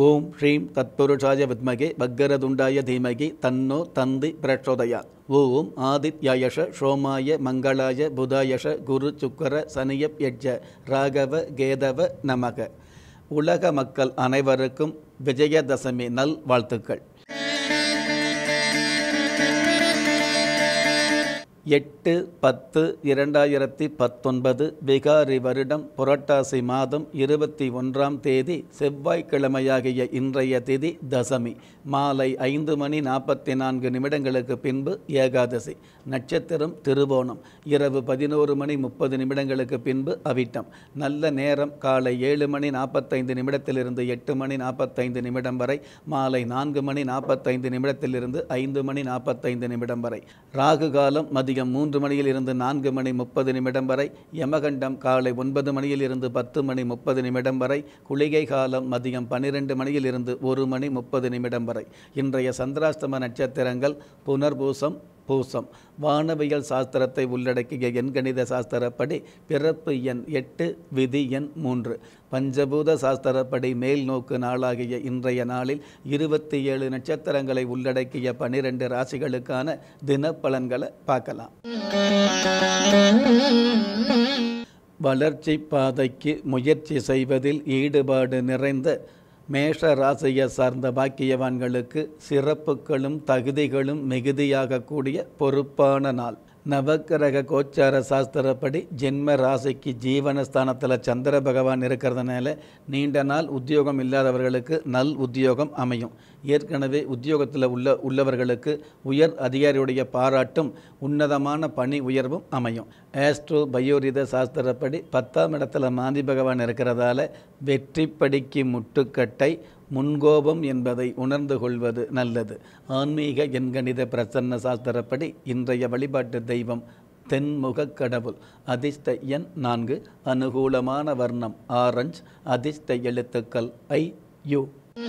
ஓம் ஸ்ரீம் தத்புருஷாய வித்மகே பக்கரதுண்டாய தீமகி தன்னோ தந்தி பிரச்சோதயா ஓம் ஆதித்யாயஷ சோமாய மங்களாய புதாயஷ குரு சுக்கர சனியப் யட்ஜ ராகவ கேதவ நமக உலக மக்கள் அனைவருக்கும் விஜயதசமி நல் வாழ்த்துக்கள் எட்டு பத்து இரண்டாயிரத்தி பத்தொன்பது விகாரி வருடம் புரட்டாசி மாதம் இருபத்தி ஒன்றாம் தேதி செவ்வாய்க்கிழமையாகிய இன்றைய திதி தசமி மாலை ஐந்து மணி நாற்பத்தி நான்கு நிமிடங்களுக்கு பின்பு ஏகாதசி நட்சத்திரம் திருவோணம் இரவு பதினோரு மணி முப்பது நிமிடங்களுக்கு பின்பு அவிட்டம் நல்ல நேரம் காலை ஏழு மணி நாற்பத்தைந்து நிமிடத்திலிருந்து எட்டு மணி நாற்பத்தைந்து நிமிடம் வரை மாலை நான்கு மணி நாற்பத்தைந்து நிமிடத்திலிருந்து ஐந்து மணி நாற்பத்தைந்து நிமிடம் வரை ராகு காலம் மதியம் மூன்று மணியில் இருந்து நான்கு மணி முப்பது நிமிடம் வரை யமகண்டம் காலை ஒன்பது மணியில் இருந்து பத்து மணி முப்பது நிமிடம் வரை குளிகை காலம் மதியம் பன்னிரெண்டு மணியில் இருந்து ஒரு மணி முப்பது நிமிடம் வரை இன்றைய சந்திராஷ்டம நட்சத்திரங்கள் புனர்பூசம் பூசம் வானவியல் சாஸ்திரத்தை உள்ளடக்கிய எண்கணித சாஸ்திரப்படி பிறப்பு எண் எட்டு விதி எண் மூன்று பஞ்சபூத சாஸ்திரப்படி மேல் நோக்கு நாளாகிய இன்றைய நாளில் இருபத்தி ஏழு நட்சத்திரங்களை உள்ளடக்கிய பனிரெண்டு ராசிகளுக்கான தினப்பலன்களை பார்க்கலாம் வளர்ச்சி பாதைக்கு முயற்சி செய்வதில் ஈடுபாடு நிறைந்த மேஷ ராசியை சார்ந்த பாக்கியவான்களுக்கு சிறப்புகளும் தகுதிகளும் மிகுதியாகக்கூடிய பொறுப்பான நாள் நவக்கிரக கோச்சார சாஸ்திரப்படி ஜென்ம ராசிக்கு ஜீவனஸ்தானத்தில் சந்திர பகவான் இருக்கிறதுனால நீண்ட நாள் உத்தியோகம் இல்லாதவர்களுக்கு நல் உத்தியோகம் அமையும் ஏற்கனவே உத்தியோகத்தில் உள்ள உள்ளவர்களுக்கு உயர் அதிகாரியுடைய பாராட்டும் உன்னதமான பணி உயர்வும் அமையும் ஆஸ்ட்ரோ பயோரித சாஸ்திரப்படி பத்தாம் இடத்துல மாந்தி பகவான் இருக்கிறதால வெற்றி படிக்கு முட்டுக்கட்டை முன்கோபம் என்பதை உணர்ந்து கொள்வது நல்லது ஆன்மீக எண்கணித பிரசன்ன சாஸ்திரப்படி இன்றைய வழிபாட்டு தெய்வம் தென்முகக் கடவுள் அதிர்ஷ்ட எண் நான்கு அனுகூலமான வர்ணம் ஆரஞ்ச் அதிர்ஷ்ட எழுத்துக்கள் ஐ யு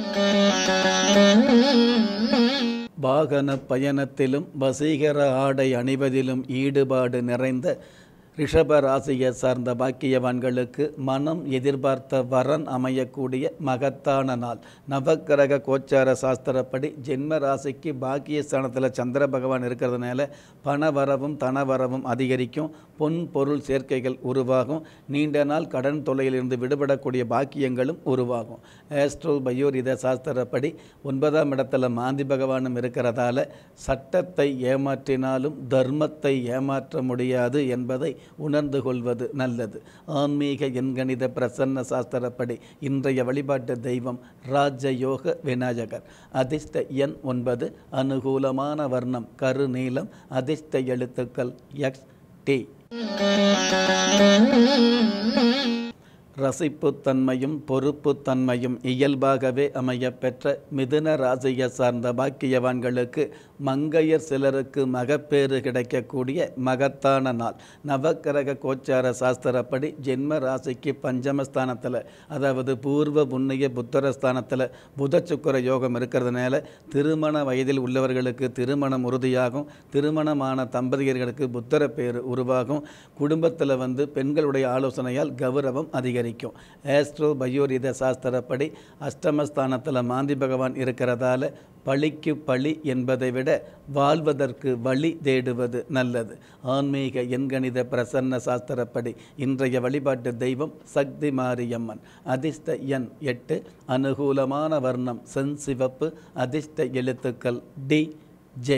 வாகன பயணத்திலும் வசீகர ஆடை அணிவதிலும் ஈடுபாடு நிறைந்த ரிஷப ராசியை சார்ந்த பாக்கியவான்களுக்கு மனம் எதிர்பார்த்த வரன் அமையக்கூடிய மகத்தான நாள் நவக்கிரக கோச்சார சாஸ்திரப்படி ஜென்ம ராசிக்கு பாக்கிய ஸ்தானத்தில் சந்திர பகவான் இருக்கிறதுனால பண வரவும் தன வரவும் அதிகரிக்கும் பொன் பொருள் சேர்க்கைகள் உருவாகும் நீண்ட நாள் கடன் தொல்லையிலிருந்து விடுபடக்கூடிய பாக்கியங்களும் உருவாகும் ஆஸ்ட்ரோ பயோரித சாஸ்திரப்படி ஒன்பதாம் இடத்துல மாந்தி பகவானும் இருக்கிறதால சட்டத்தை ஏமாற்றினாலும் தர்மத்தை ஏமாற்ற முடியாது என்பதை உணர்ந்து கொள்வது நல்லது ஆன்மீக எண்கணித பிரசன்ன சாஸ்திரப்படி இன்றைய வழிபாட்டு தெய்வம் ராஜயோக விநாயகர் அதிர்ஷ்ட எண் ஒன்பது அனுகூலமான வர்ணம் கருநீலம் அதிர்ஷ்ட எழுத்துக்கள் எக்ஸ் டி ரசிப்புத்தன்மையும் பொறுப்புத்தன்மையும் இயல்பாகவே அமையப்பெற்ற மிதுன ராசியை சார்ந்த பாக்கியவான்களுக்கு மங்கையர் சிலருக்கு மகப்பேறு கிடைக்கக்கூடிய மகத்தான நாள் நவக்கிரக கோச்சார சாஸ்திரப்படி ஜென்ம ராசிக்கு பஞ்சமஸ்தானத்தில் அதாவது பூர்வ புண்ணிய புத்தரஸ்தானத்தில் புத சுக்கர யோகம் இருக்கிறதுனால திருமண வயதில் உள்ளவர்களுக்கு திருமணம் உறுதியாகும் திருமணமான தம்பதியர்களுக்கு புத்தர பேர் உருவாகும் குடும்பத்தில் வந்து பெண்களுடைய ஆலோசனையால் கௌரவம் அதிகரிக்கும் அதிகரிக்கும் ஆஸ்ட்ரோ பயோரித சாஸ்திரப்படி அஷ்டமஸ்தானத்தில் மாந்தி பகவான் இருக்கிறதால பழிக்கு பழி என்பதை விட வாழ்வதற்கு வழி தேடுவது நல்லது ஆன்மீக எண்கணித பிரசன்ன சாஸ்திரப்படி இன்றைய வழிபாட்டு தெய்வம் சக்தி மாரியம்மன் அதிர்ஷ்ட எண் எட்டு அனுகூலமான வர்ணம் செஞ்சிவப்பு அதிர்ஷ்ட எழுத்துக்கள் டி ஜே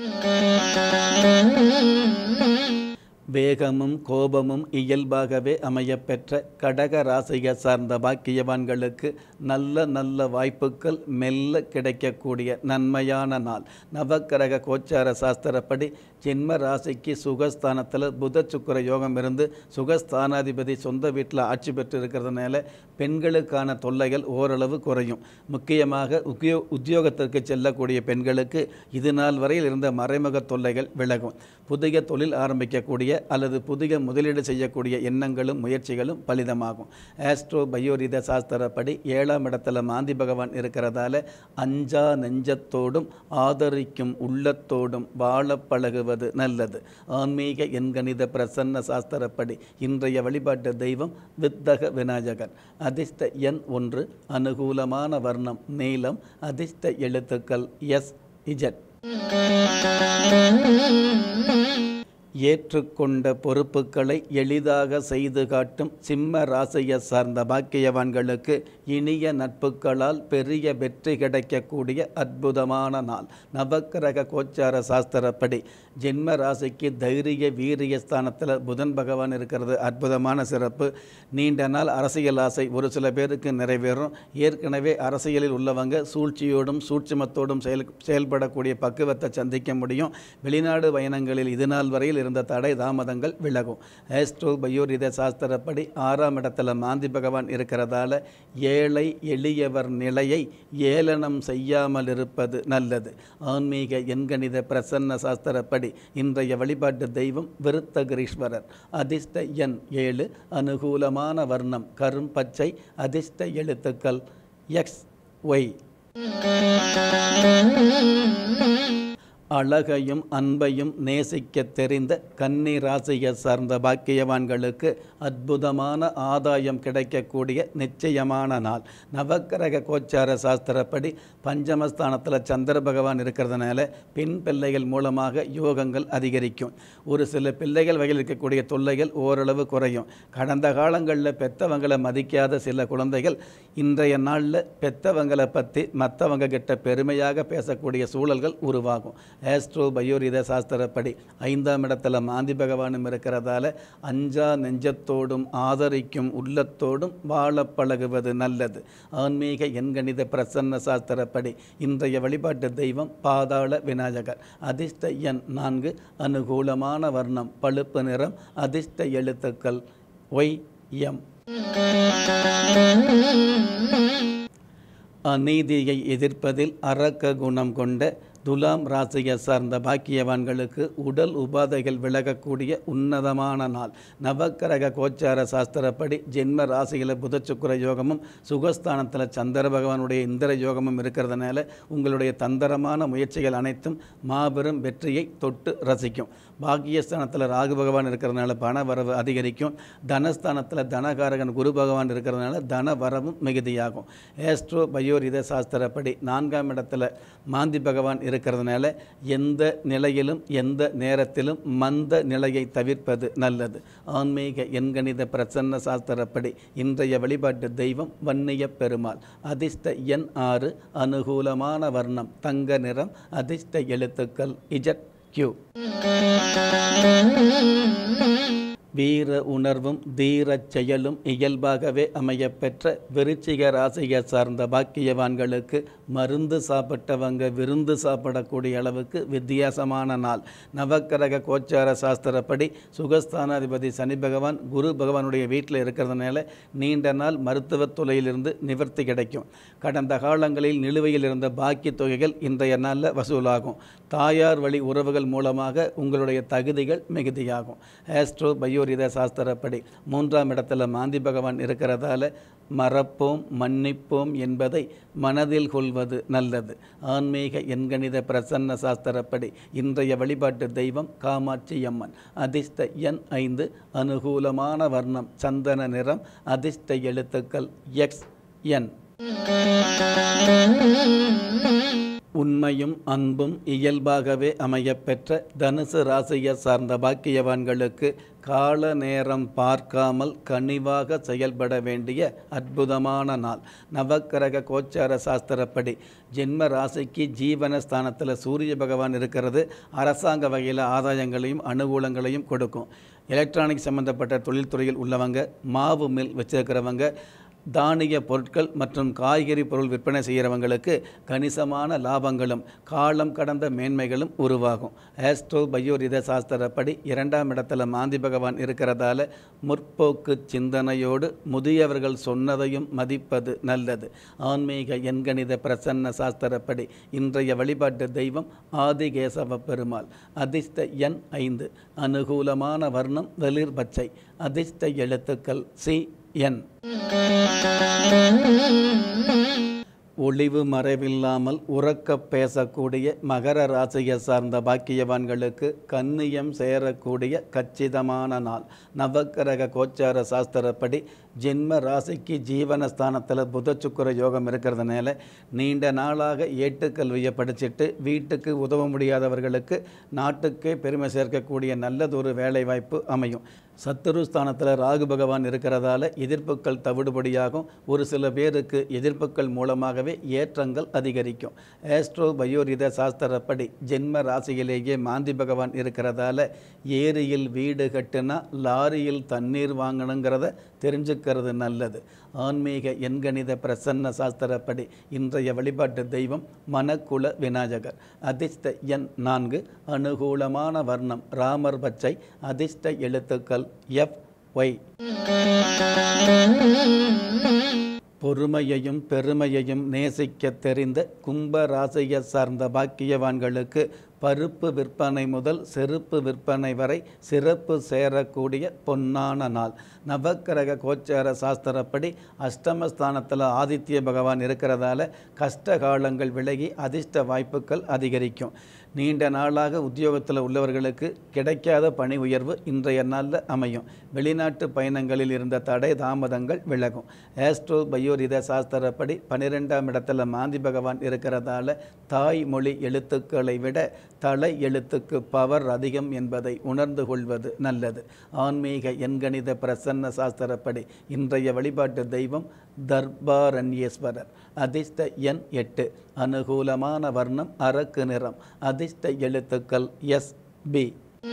வேகமும் கோபமும் இயல்பாகவே அமையப்பெற்ற கடக ராசியை சார்ந்த பாக்கியவான்களுக்கு நல்ல நல்ல வாய்ப்புகள் மெல்ல கிடைக்கக்கூடிய நன்மையான நாள் நவக்கிரக கோச்சார சாஸ்திரப்படி ஜென்ம ராசிக்கு சுகஸ்தானத்தில் புத சுக்கர யோகம் இருந்து சுகஸ்தானாதிபதி சொந்த வீட்டில் ஆட்சி பெற்று இருக்கிறதுனால பெண்களுக்கான தொல்லைகள் ஓரளவு குறையும் முக்கியமாக உத்தியோ உத்தியோகத்திற்கு செல்லக்கூடிய பெண்களுக்கு இது நாள் வரையில் இருந்த மறைமுக தொல்லைகள் விலகும் புதிய தொழில் ஆரம்பிக்கக்கூடிய அல்லது புதிய முதலீடு செய்யக்கூடிய எண்ணங்களும் முயற்சிகளும் பலிதமாகும் ஆஸ்ட்ரோ பயோரித சாஸ்திரப்படி ஏழாம் இடத்துல மாந்தி பகவான் இருக்கிறதால அஞ்சா நெஞ்சத்தோடும் ஆதரிக்கும் உள்ளத்தோடும் வாழ பழகுவது கொள்வது நல்லது ஆன்மீக எண்கணித பிரசன்ன சாஸ்திரப்படி இன்றைய வழிபாட்டு தெய்வம் வித்தக விநாயகர் அதிர்ஷ்ட எண் ஒன்று அனுகூலமான வர்ணம் நீலம் அதிர்ஷ்ட எழுத்துக்கள் எஸ் இஜட் ஏற்றுக்கொண்ட பொறுப்புகளை எளிதாக செய்து காட்டும் சிம்ம ராசியை சார்ந்த பாக்கியவான்களுக்கு இனிய நட்புகளால் பெரிய வெற்றி கிடைக்கக்கூடிய அற்புதமான நாள் நவக்கிரக கோச்சார சாஸ்திரப்படி ஜென்ம ராசிக்கு தைரிய வீரிய ஸ்தானத்தில் புதன் பகவான் இருக்கிறது அற்புதமான சிறப்பு நீண்ட நாள் அரசியல் ஆசை ஒரு சில பேருக்கு நிறைவேறும் ஏற்கனவே அரசியலில் உள்ளவங்க சூழ்ச்சியோடும் சூட்சுமத்தோடும் செயல் செயல்படக்கூடிய பக்குவத்தை சந்திக்க முடியும் வெளிநாடு பயணங்களில் இது நாள் வரையில் இருந்த தடை தாமதங்கள் விலகும் ஆஸ்ட்ரோ பயோரித சாஸ்திரப்படி ஆறாம் இடத்துல மாந்தி பகவான் இருக்கிறதால ஏழை எளியவர் நிலையை ஏளனம் செய்யாமல் இருப்பது நல்லது ஆன்மீக எண்கணித பிரசன்ன சாஸ்திரப்படி இன்றைய வழிபாட்டு தெய்வம் விருத்தகிரீஸ்வரர் அதிர்ஷ்ட எண் ஏழு அனுகூலமான வர்ணம் கரும் பச்சை அதிர்ஷ்ட எழுத்துக்கள் எக்ஸ் ஒய் அழகையும் அன்பையும் நேசிக்க தெரிந்த கன்னி ராசியை சார்ந்த பாக்கியவான்களுக்கு அற்புதமான ஆதாயம் கிடைக்கக்கூடிய நிச்சயமான நாள் நவக்கிரக கோச்சார சாஸ்திரப்படி பஞ்சமஸ்தானத்தில் சந்திர பகவான் இருக்கிறதுனால பெண் பிள்ளைகள் மூலமாக யோகங்கள் அதிகரிக்கும் ஒரு சில பிள்ளைகள் வகையில் இருக்கக்கூடிய தொல்லைகள் ஓரளவு குறையும் கடந்த காலங்களில் பெத்தவங்களை மதிக்காத சில குழந்தைகள் இன்றைய நாளில் பெத்தவங்களை பற்றி மற்றவங்க கிட்ட பெருமையாக பேசக்கூடிய சூழல்கள் உருவாகும் ஆஸ்ட்ரோ பயோரித சாஸ்திரப்படி ஐந்தாம் இடத்துல மாந்தி பகவானும் இருக்கிறதால அஞ்சா நெஞ்சத்தோடும் ஆதரிக்கும் உள்ளத்தோடும் வாழ பழகுவது நல்லது ஆன்மீக எண்கணித பிரசன்ன சாஸ்திரப்படி இன்றைய வழிபாட்டு தெய்வம் பாதாள விநாயகர் அதிர்ஷ்ட எண் நான்கு அனுகூலமான வர்ணம் பழுப்பு நிறம் அதிர்ஷ்ட எழுத்துக்கள் ஒய் எம் அநீதியை எதிர்ப்பதில் அரக்க குணம் கொண்ட துலாம் ராசியை சார்ந்த பாக்கியவான்களுக்கு உடல் உபாதைகள் விலகக்கூடிய உன்னதமான நாள் நவக்கிரக கோச்சார சாஸ்திரப்படி ஜென்ம ராசியில் புத சுக்கிர யோகமும் சுகஸ்தானத்தில் சந்திர பகவானுடைய இந்திர யோகமும் இருக்கிறதுனால உங்களுடைய தந்திரமான முயற்சிகள் அனைத்தும் மாபெரும் வெற்றியை தொட்டு ரசிக்கும் பாக்கியஸ்தானத்தில் ராகு பகவான் இருக்கிறதுனால பண வரவு அதிகரிக்கும் தனஸ்தானத்தில் தனகாரகன் குரு பகவான் இருக்கிறதுனால தன வரவும் மிகுதியாகும் ஏஸ்ட்ரோ பயோரித சாஸ்திரப்படி நான்காம் இடத்துல மாந்தி பகவான் இருக்கிறதுனால எந்த நிலையிலும் எந்த நேரத்திலும் மந்த நிலையை தவிர்ப்பது நல்லது ஆன்மீக எண்கணித பிரசன்ன சாஸ்திரப்படி இன்றைய வழிபாட்டு தெய்வம் வன்னிய பெருமாள் அதிர்ஷ்ட எண் ஆறு அனுகூலமான வர்ணம் தங்க நிறம் அதிர்ஷ்ட எழுத்துக்கள் இஜட் கியூ வீர உணர்வும் தீரச் செயலும் இயல்பாகவே அமையப்பெற்ற விருச்சிக ராசியை சார்ந்த பாக்கியவான்களுக்கு மருந்து சாப்பிட்டவங்க விருந்து சாப்பிடக்கூடிய அளவுக்கு வித்தியாசமான நாள் நவக்கிரக கோச்சார சாஸ்திரப்படி சுகஸ்தானாதிபதி சனி பகவான் குரு பகவானுடைய வீட்டில் இருக்கிறதுனால நீண்ட நாள் மருத்துவத் துறையிலிருந்து நிவர்த்தி கிடைக்கும் கடந்த காலங்களில் நிலுவையில் இருந்த பாக்கி தொகைகள் இன்றைய நாளில் வசூலாகும் தாயார் வழி உறவுகள் மூலமாக உங்களுடைய தகுதிகள் மிகுதியாகும் ஆஸ்ட்ரோ பயோரித சாஸ்திரப்படி மூன்றாம் இடத்துல மாந்தி பகவான் இருக்கிறதால மறப்போம் மன்னிப்போம் என்பதை மனதில் கொள்வது நல்லது ஆன்மீக எண்கணித பிரசன்ன சாஸ்திரப்படி இன்றைய வழிபாட்டு தெய்வம் காமாட்சி அம்மன் அதிர்ஷ்ட எண் ஐந்து அனுகூலமான வர்ணம் சந்தன நிறம் அதிர்ஷ்ட எழுத்துக்கள் எக்ஸ் என் உண்மையும் அன்பும் இயல்பாகவே அமையப்பெற்ற தனுசு ராசியை சார்ந்த பாக்கியவான்களுக்கு கால நேரம் பார்க்காமல் கனிவாக செயல்பட வேண்டிய அற்புதமான நாள் நவக்கிரக கோச்சார சாஸ்திரப்படி ஜென்ம ராசிக்கு ஜீவன ஸ்தானத்தில் சூரிய பகவான் இருக்கிறது அரசாங்க வகையில் ஆதாயங்களையும் அனுகூலங்களையும் கொடுக்கும் எலக்ட்ரானிக் சம்பந்தப்பட்ட தொழில்துறையில் உள்ளவங்க மாவு மில் வச்சிருக்கிறவங்க தானிய பொருட்கள் மற்றும் காய்கறி பொருள் விற்பனை செய்கிறவங்களுக்கு கணிசமான லாபங்களும் காலம் கடந்த மேன்மைகளும் உருவாகும் ஆஸ்ட்ரோ பயோரித சாஸ்திரப்படி இரண்டாம் இடத்துல மாந்தி பகவான் இருக்கிறதால முற்போக்கு சிந்தனையோடு முதியவர்கள் சொன்னதையும் மதிப்பது நல்லது ஆன்மீக எண்கணித பிரசன்ன சாஸ்திரப்படி இன்றைய வழிபாட்டு தெய்வம் ஆதிகேசவ பெருமாள் அதிர்ஷ்ட எண் ஐந்து அனுகூலமான வர்ணம் வெளிர் பச்சை அதிர்ஷ்ட எழுத்துக்கள் சி என் ஒளிவு மறைவில்லாமல் உறக்கப் பேசக்கூடிய மகர ராசியை சார்ந்த பாக்கியவான்களுக்கு கன்னியம் சேரக்கூடிய கச்சிதமான நாள் நவக்கிரக கோச்சார சாஸ்திரப்படி ஜென்ம ராசிக்கு ஜீவனஸ்தானத்தில் புத சுக்கர யோகம் இருக்கிறதுனால நீண்ட நாளாக ஏட்டுக்கல்வியை படிச்சுட்டு வீட்டுக்கு உதவ முடியாதவர்களுக்கு நாட்டுக்கே பெருமை சேர்க்கக்கூடிய நல்லதொரு வேலைவாய்ப்பு அமையும் சத்துருஸ்தானத்தில் ராகு பகவான் இருக்கிறதால எதிர்ப்புகள் தவிடுபடியாகும் ஒரு சில பேருக்கு எதிர்ப்புகள் மூலமாகவே ஏற்றங்கள் அதிகரிக்கும் ஆஸ்ட்ரோ பயோரித சாஸ்திரப்படி ஜென்ம ராசியிலேயே மாந்தி பகவான் இருக்கிறதால ஏரியில் வீடு கட்டுனா லாரியில் தண்ணீர் வாங்கணுங்கிறத தெரிஞ்சுக்கிறது நல்லது ஆன்மீக எண்கணித பிரசன்ன சாஸ்திரப்படி இன்றைய வழிபாட்டு தெய்வம் மனக்குல விநாயகர் அதிர்ஷ்ட எண் நான்கு அனுகூலமான வர்ணம் ராமர் பச்சை அதிர்ஷ்ட எழுத்துக்கள் எஃப் ஒய் பொறுமையையும் பெருமையையும் நேசிக்க தெரிந்த கும்ப ராசியை சார்ந்த பாக்கியவான்களுக்கு பருப்பு விற்பனை முதல் செருப்பு விற்பனை வரை சிறப்பு சேரக்கூடிய பொன்னான நாள் நவக்கிரக கோச்சார சாஸ்திரப்படி அஷ்டமஸ்தானத்தில் ஆதித்ய பகவான் இருக்கிறதால கஷ்ட காலங்கள் விலகி அதிர்ஷ்ட வாய்ப்புகள் அதிகரிக்கும் நீண்ட நாளாக உத்தியோகத்தில் உள்ளவர்களுக்கு கிடைக்காத பணி உயர்வு இன்றைய நாளில் அமையும் வெளிநாட்டு பயணங்களில் இருந்த தடை தாமதங்கள் விலகும் ஆஸ்ட்ரோ பயோரித சாஸ்திரப்படி பன்னிரெண்டாம் இடத்துல மாந்தி பகவான் இருக்கிறதால தாய்மொழி எழுத்துக்களை விட தலை எழுத்துக்கு பவர் அதிகம் என்பதை உணர்ந்து கொள்வது நல்லது ஆன்மீக எண்கணித பிரசன்ன சாஸ்திரப்படி இன்றைய வழிபாட்டு தெய்வம் தர்பாரண்யேஸ்வரர் அதிர்ஷ்ட எண் எட்டு அனுகூலமான வர்ணம் அரக்கு நிறம் அதிர்ஷ்ட எழுத்துக்கள் எஸ் பி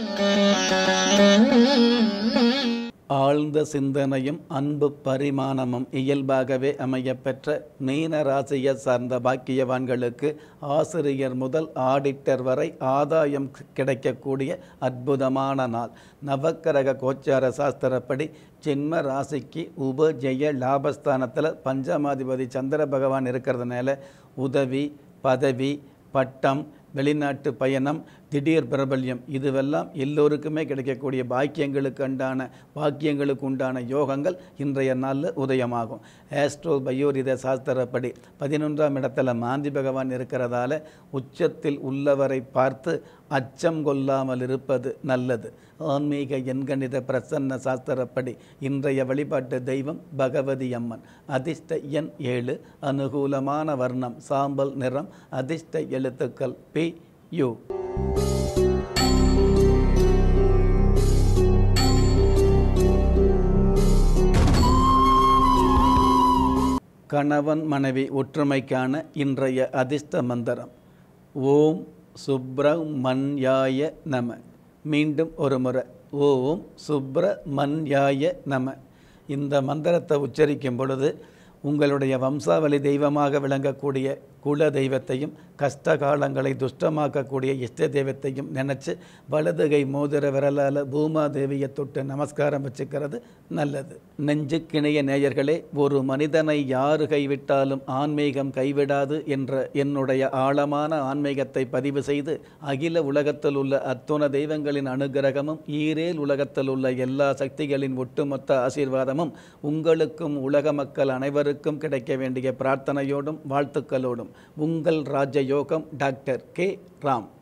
ஆழ்ந்த சிந்தனையும் அன்பு பரிமாணமும் இயல்பாகவே அமையப்பெற்ற மீன ராசியை சார்ந்த பாக்கியவான்களுக்கு ஆசிரியர் முதல் ஆடிட்டர் வரை ஆதாயம் கிடைக்கக்கூடிய அற்புதமான நாள் நவக்கிரக கோச்சார சாஸ்திரப்படி ஜென்ம ராசிக்கு உபஜெய லாபஸ்தானத்தில் பஞ்சமாதிபதி சந்திர பகவான் இருக்கிறதுனால உதவி பதவி பட்டம் வெளிநாட்டு பயணம் திடீர் பிரபல்யம் இதுவெல்லாம் எல்லோருக்குமே கிடைக்கக்கூடிய பாக்கியங்களுக்கு உண்டான பாக்கியங்களுக்கு உண்டான யோகங்கள் இன்றைய நாளில் உதயமாகும் ஆஸ்ட்ரோ பயோரித சாஸ்திரப்படி பதினொன்றாம் இடத்துல மாந்தி பகவான் இருக்கிறதால உச்சத்தில் உள்ளவரை பார்த்து அச்சம் கொள்ளாமல் இருப்பது நல்லது ஆன்மீக எண்கணித பிரசன்ன சாஸ்திரப்படி இன்றைய வழிபாட்டு தெய்வம் பகவதி அம்மன் அதிர்ஷ்ட எண் ஏழு அனுகூலமான வர்ணம் சாம்பல் நிறம் அதிர்ஷ்ட எழுத்துக்கள் பி யு கணவன் மனைவி ஒற்றுமைக்கான இன்றைய அதிர்ஷ்ட மந்திரம் ஓம் சுப்ரமண்யாய நம மீண்டும் ஒரு முறை ஓம் சுப்ரமண்யாய நம இந்த மந்திரத்தை உச்சரிக்கும் பொழுது உங்களுடைய வம்சாவளி தெய்வமாக விளங்கக்கூடிய குல தெய்வத்தையும் கஷ்ட காலங்களை துஷ்டமாக்கக்கூடிய இஷ்ட தெய்வத்தையும் நினச்சி வலதுகை மோதிர விரலால் பூமாதேவியை தொட்டு நமஸ்காரம் வச்சுக்கிறது நல்லது நெஞ்சுக்கிணைய நேயர்களே ஒரு மனிதனை யாரு கைவிட்டாலும் ஆன்மீகம் கைவிடாது என்ற என்னுடைய ஆழமான ஆன்மீகத்தை பதிவு செய்து அகில உலகத்தில் உள்ள அத்துண தெய்வங்களின் அனுகிரகமும் ஈரேல் உலகத்தில் உள்ள எல்லா சக்திகளின் ஒட்டுமொத்த ஆசீர்வாதமும் உங்களுக்கும் உலக மக்கள் அனைவருக்கும் கிடைக்க வேண்டிய பிரார்த்தனையோடும் வாழ்த்துக்களோடும் உங்கள் ராஜயோகம் டாக்டர் கே ராம்